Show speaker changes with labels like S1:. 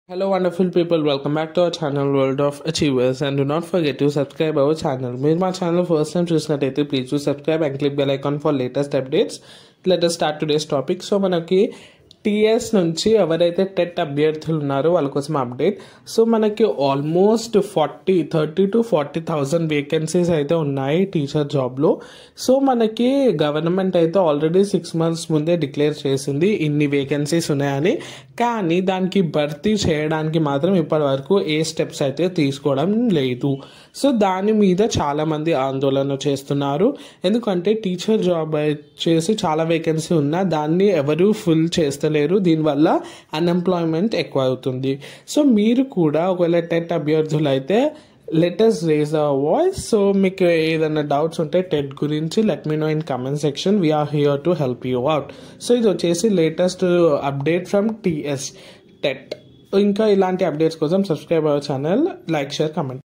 S1: Hello, wonderful people. Welcome back to our channel, World of Achievers. And do not forget to subscribe our channel. మీరు మా channel first time చూసినట్టయితే please to subscribe and click bell icon for latest updates let start today's topic so మనకి TS నుంచి ఎవరైతే TET అభ్యర్థులు ఉన్నారో వాళ్ళ కోసం అప్డేట్ సో మనకి almost forty thirty to forty thousand vacancies అయితే ఉన్నాయి టీచర్ జాబ్లో సో మనకి గవర్నమెంట్ అయితే ఆల్రెడీ సిక్స్ మంత్స్ ముందే డిక్లేర్ చేసింది ఇన్ని వేకెన్సీస్ ఉన్నాయని కానీ దానికి భర్తీ చేయడానికి మాత్రం ఇప్పటి వరకు ఏ స్టెప్స్ అయితే తీసుకోవడం లేదు సో దాని మీద చాలామంది ఆందోళన చేస్తున్నారు ఎందుకంటే టీచర్ జాబ్ చేసి చాలా వేకెన్సీ ఉన్నా దాన్ని ఎవరు ఫుల్ చేస్తలేరు దీనివల్ల అన్ఎంప్లాయ్మెంట్ ఎక్కువ అవుతుంది సో మీరు కూడా ఒకవేళ టెట్ అభ్యర్థులు అయితే latest raise a voice so మీకు ఏదైనా డౌట్స్ ఉంటే టెట్ గురించి let me know in comment section we are here to help you out so ఇది వచ్చేసి latest update from TS TET ఇంకా ఇలాంటి అప్డేట్స్ కోసం subscribe our channel like share comment